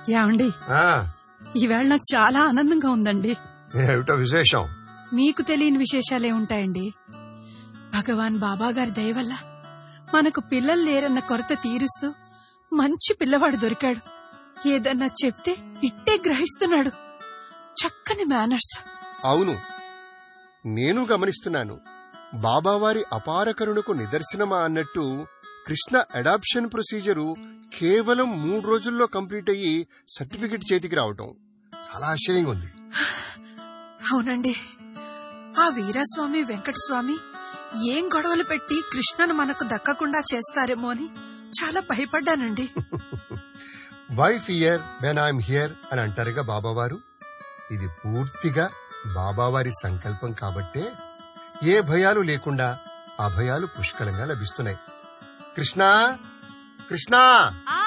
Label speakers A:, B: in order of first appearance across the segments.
A: ఏమండి
B: ఆ,
A: ఈవేళ నాకు చాలా ఆనందంగా ఉందండి
B: ఏమిటో విశేషం
A: మీకు తెలియని విశేషాలే ఉంటాయండి భగవాన్ బాబా గారి దయ వల్ల మనకు పిల్లలు లేరన్న కొరత తీరుస్తూ మంచి పిల్లవాడు దొరికాడు ఏదన్నా చెప్తే ఇట్టే గ్రహిస్తున్నాడు చక్కని మేనర్స్
C: అవును నేను గమనిస్తున్నాను బాబావారి అపార కరుణకు నిదర్శనమా అన్నట్టు కృష్ణ అడాప్షన్ ప్రొసీజరు కేవలం మూడు రోజుల్లో కంప్లీట్ అయ్యి సర్టిఫికెట్ చేతికి రావటం
B: చాలా ఆశ్చర్యంగా ఉంది
A: అవునండి ఆ వీరస్వామి వెంకటస్వామి ఏం గొడవలు పెట్టి కృష్ణను మనకు దక్కకుండా చేస్తారేమో అని చాలా భయపడ్డానండి
C: why fear when I'm here అని అంటారుగా బాబావారు ఇది పూర్తిగా బాబావారి సంకల్పం కాబట్టే ఏ భయాలు లేకుండా అభయాలు పుష్కలంగా లభిస్తున్నాయి కృష్ణ కృష్ణ
D: ఆ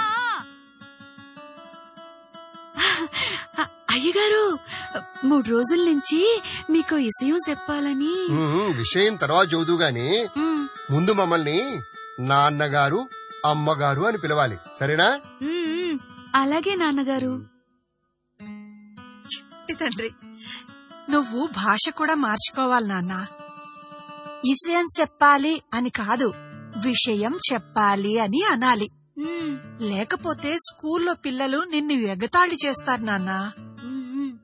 D: ఆ, అయ్యగారు మూడు రోజుల నుంచి మీకు విషయం చెప్పాలని
C: ఉమ్, విషయం తర్వాత చదువు గాని
D: ఉమ్,
C: ముందు మమ్మల్ని నాన్నగారు అమ్మగారు అని పిలవాలి సరేనా
D: ఉమ్, ఉమ్, అలాగే నాన్నగారు
A: చిట్టి తండ్రి నువ్వు భాష కూడా మార్చుకోవాలి నాన్న విషయం చెప్పాలి అని కాదు విషయం చెప్పాలి అని అనాలి
D: ఉమ్,
A: లేకపోతే స్కూల్లో పిల్లలు నిన్ను ఎగతాళి చేస్తారు నాన్నా
D: ఉమ్, ఉమ్.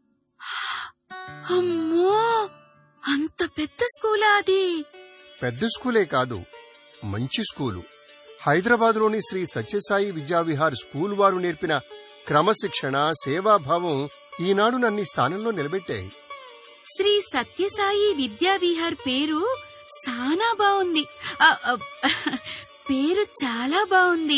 D: అమ్మో అంత పెద్ద స్కూలా అది
C: పెద్ద స్కూలే కాదు మంచి స్కూలు హైదరాబాద్లోని శ్రీ సత్యసాయి విద్యావిహార్ స్కూల్ వారు నేర్పిన క్రమశిక్షణ సేవాభావం ఈనాడు నన్ను ఈ స్థానంలో నిలబెట్టాయి
D: శ్రీ సత్యసాయి విద్యా విహార్ పేరు చాలా బాగుంది ఆ, ఆ, పేరు చాలా బాగుంది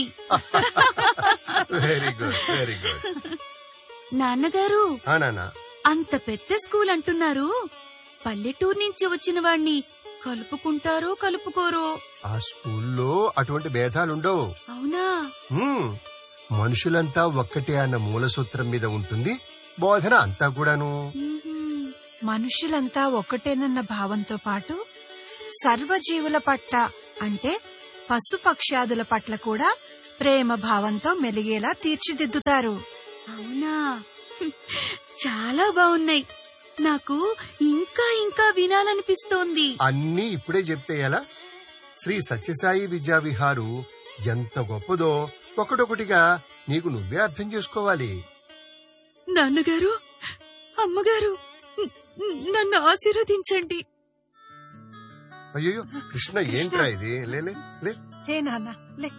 C: వెరీ గుడ్ వెరీ గుడ్
D: నాన్నగారు
C: నాన్న
D: అంత పెద్ద స్కూల్ అంటున్నారు పల్లెటూరు నుంచి వచ్చిన వాణ్ణి కలుపుకుంటారో కలుపుకోరో
C: ఆ స్కూల్లో అటువంటి భేదాలుండవు
D: అవునా
C: హ్మ్. మనుషులంతా ఒక్కటే అన్న మూల సూత్రం మీద ఉంటుంది బోధన అంతా కూడాను
D: మ్మ్హ్మ్.
A: మనుషులంతా ఒక్కటేనన్న భావంతో పాటు సర్వజీవుల పట్ల అంటే పశుపక్ష్యాదుల పట్ల కూడా ప్రేమ భావంతో మెలిగేలా తీర్చిదిద్దుతారు
D: అవునా హ్మ్. చాలా బాగున్నాయి నాకు ఇంకా ఇంకా వినాలనిపిస్తోంది
C: అన్నీ ఇప్పుడే చెప్తే ఎలా శ్రీ సత్యసాయి విద్యావిహారు ఎంత గొప్పదో ఒకటొకటిగా నీకు నువ్వే అర్థం చేసుకోవాలి
D: నాన్నగారు అమ్మగారు న- నన్ను ఆశీర్వదించండి
C: అయ్యో కృష్ణ ఏంట్రా ఇది లే లే, లే
A: లే నాన్న లే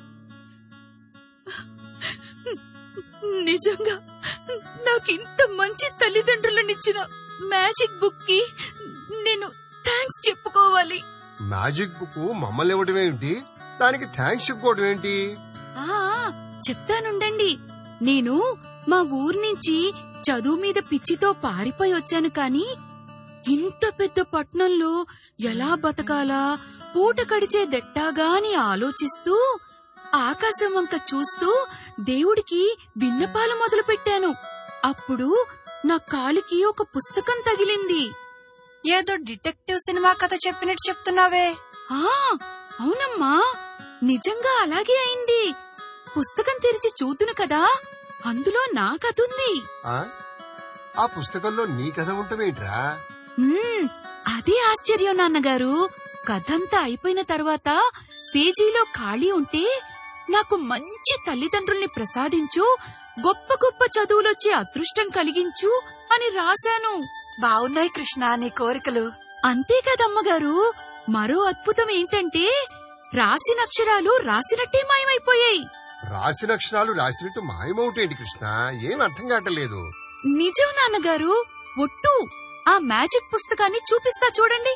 D: నిజంగా నాకు ఇంత మంచి తల్లిదండ్రులనిచ్చిన మ్యాజిక్ బుక్ కి నేను థ్యాంక్స్ చెప్పుకోవాలి
C: మ్యాజిక్ బుక్ మమ్మల్ని ఇవ్వడం ఏంటి దానికి థ్యాంక్స్ చెప్పుకోవడం ఏంటి
D: ఆ చెప్తానుండండి నేను మా ఊరు నుంచి చదువు మీద పిచ్చితో పారిపోయి వచ్చాను కాని ఇంత పెద్ద పట్నంలో ఎలా బతకాలా పూట కడిచే దెట్టాగా అని ఆలోచిస్తూ ఆకాశం వంక చూస్తూ దేవుడికి విన్నపాలు మొదలు పెట్టాను అప్పుడు నా కాలికి ఒక పుస్తకం తగిలింది
A: ఏదో డిటెక్టివ్ సినిమా కథ చెప్పినట్టు చెప్తున్నావే
D: ఆ అవునమ్మా నిజంగా అలాగే అయింది పుస్తకం తెరిచి చూతును కదా అందులో నా కథ ఉంది
C: ఆ ఆ పుస్తకంలో నీ కథ ఉంటావేంట్రా
D: మ్మ్, అదే ఆశ్చర్యం నాన్నగారు కథంతా అయిపోయిన తర్వాత పేజీలో ఖాళీ ఉంటే నాకు మంచి తల్లిదండ్రుల్ని ప్రసాదించు గొప్ప గొప్ప చదువులొచ్చే అదృష్టం కలిగించు అని రాశాను
A: బావున్నాయి కృష్ణ నీ కోరికలు
D: అంతే కదమ్మగారు మరో అద్భుతం ఏంటంటే రాసిన అక్షరాలు రాసినట్టే మాయమైపోయాయి
C: రాసిన అక్షరాలు రాసినట్టు మాయమవుటేంటి కృష్ణ ఏం అర్థం కావట్లేదు
D: నిజం నాన్నగారు ఒట్టు ఆ మ్యాజిక్ పుస్తకాన్ని చూపిస్తా చూడండి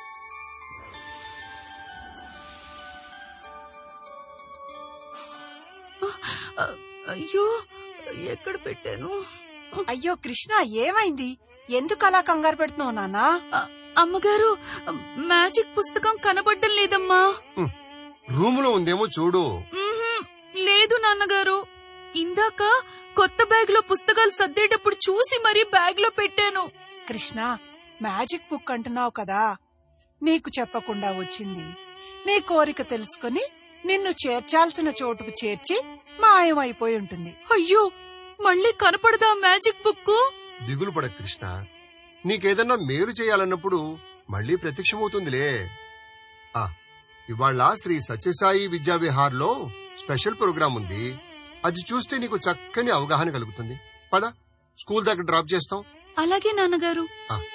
D: ఆ, అయ్యో ఎక్కడ పెట్టాను
A: అయ్యో కృష్ణ ఏమైంది ఎందుకు అలా కంగారు పెడుతున్నావు నాన్నా
D: ఆ, అమ్మగారు మ్యాజిక్ పుస్తకం కనబడ్డం లేదమ్మా
C: రూములో ఉందేమో చూడు
D: మ్మ్హ్మ్. లేదు నాన్నగారు ఇందాక కొత్త బ్యాగ్ లో పుస్తకాలు సర్దేటప్పుడు చూసి మరీ బ్యాగ్ లో పెట్టాను
A: కృష్ణ మ్యాజిక్ బుక్ అంటున్నావు కదా నీకు చెప్పకుండా వచ్చింది నీ కోరిక తెలుసుకుని నిన్ను చేర్చాల్సిన చోటుకు చేర్చి మాయమైపోయి ఉంటుంది
D: అయ్యో మళ్ళీ కనపడదా మ్యాజిక్ బుక్
C: దిగులు పడ కృష్ణ నీకేదన్నా మేలు చేయాలన్నప్పుడు మళ్ళీ ప్రత్యక్షమవుతుందిలే ఆ ఇవాళ శ్రీ సత్యసాయి విద్యా విహార్లో స్పెషల్ ప్రోగ్రాం ఉంది అది చూస్తే నీకు చక్కని అవగాహన కలుగుతుంది పద స్కూల్ దగ్గర డ్రాప్ చేస్తాం
D: అలాగే నాన్నగారు
C: ఆ